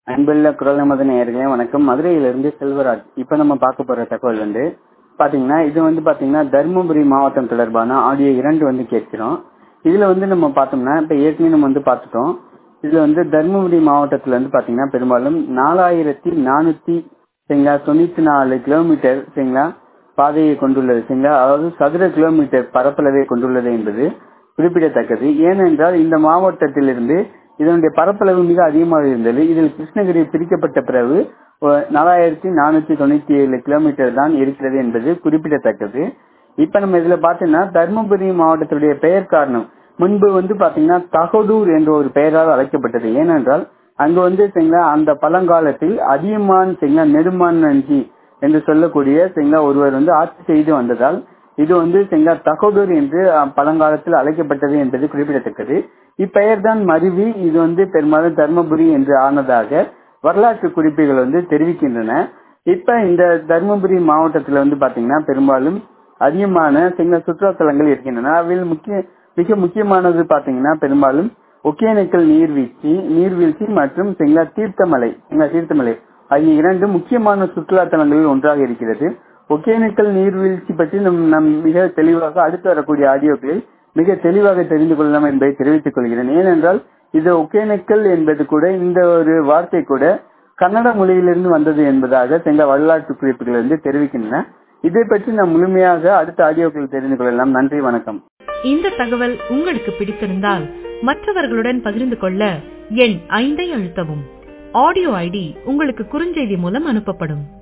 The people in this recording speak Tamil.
அன்புள்ள குரல் நமது நேயர்களே வணக்கம் மதுரையிலிருந்து செல்வராஜ் இப்ப நம்ம பார்க்க போற தகவல் வந்து பாத்தீங்கன்னா இது வந்து பாத்தீங்கன்னா தருமபுரி மாவட்டம் தொடர்பான ஆடியோ இரண்டு வந்து கேட்கிறோம் இதுல வந்து நம்ம பார்த்தோம்னா இப்ப ஏற்கனவே நம்ம வந்து பார்த்துட்டோம் இதுல வந்து தருமபுரி மாவட்டத்துல வந்து பாத்தீங்கன்னா பெரும்பாலும் நாலாயிரத்தி நானூத்தி சரிங்களா தொண்ணூத்தி நாலு கிலோமீட்டர் சரிங்களா பாதையை கொண்டுள்ளது சரிங்களா அதாவது சதுர கிலோமீட்டர் பரப்பளவை கொண்டுள்ளது என்பது குறிப்பிடத்தக்கது ஏனென்றால் இந்த மாவட்டத்திலிருந்து இதனுடைய பரப்பளவு மிக அதிகமாக இருந்தது இதில் கிருஷ்ணகிரி பிரிக்கப்பட்ட பிறகு நாலாயிரத்தி நானூத்தி தொண்ணூத்தி ஏழு கிலோமீட்டர் தான் இருக்கிறது என்பது குறிப்பிடத்தக்கது இப்ப நம்ம இதுல பாத்தீங்கன்னா தருமபுரி மாவட்டத்துடைய பெயர் காரணம் முன்பு வந்து பாத்தீங்கன்னா தகடூர் என்ற ஒரு பெயரால் அழைக்கப்பட்டது ஏனென்றால் அங்கு வந்து சரிங்களா அந்த பழங்காலத்தில் அதியமான் சரிங்களா நெடுமான் நஞ்சி என்று சொல்லக்கூடிய சரிங்களா ஒருவர் வந்து ஆட்சி செய்து வந்ததால் இது வந்து சரிங்களா தகடூர் என்று பழங்காலத்தில் அழைக்கப்பட்டது என்பது குறிப்பிடத்தக்கது இப்பெயர் தான் மருவி இது வந்து பெரும்பாலும் தர்மபுரி என்று ஆனதாக வரலாற்று குறிப்புகள் வந்து தெரிவிக்கின்றன இப்ப இந்த தர்மபுரி மாவட்டத்துல வந்து பாத்தீங்கன்னா பெரும்பாலும் அதிகமான சில சுற்றுலாத்தலங்கள் இருக்கின்றன அதில் முக்கிய மிக முக்கியமானது பாத்தீங்கன்னா பெரும்பாலும் ஒகேனக்கல் நீர்வீழ்ச்சி நீர்வீழ்ச்சி மற்றும் சிங்களா தீர்த்தமலை தீர்த்தமலை ஆகிய இரண்டு முக்கியமான சுற்றுலா தலங்களில் ஒன்றாக இருக்கிறது ஒகேனக்கல் நீர்வீழ்ச்சி பற்றி நம் நம் மிக தெளிவாக அடுத்து வரக்கூடிய ஆடியோக்களில் மிக தெளிவாக தெரிந்து கொள்ளலாம் என்பதை தெரிவித்துக் கொள்கிறேன் ஏனென்றால் இது ஒகேனக்கல் என்பது கூட இந்த ஒரு வார்த்தை கூட கன்னட மொழியிலிருந்து வந்தது என்பதாக சில வரலாற்று குறிப்புகள் வந்து தெரிவிக்கின்றன இதை பற்றி நாம் முழுமையாக அடுத்த ஆடியோக்கள் தெரிந்து கொள்ளலாம் நன்றி வணக்கம் இந்த தகவல் உங்களுக்கு பிடித்திருந்தால் மற்றவர்களுடன் பகிர்ந்து கொள்ள எண் ஐந்தை அழுத்தவும் ஆடியோ ஐடி உங்களுக்கு குறுஞ்செய்தி மூலம் அனுப்பப்படும்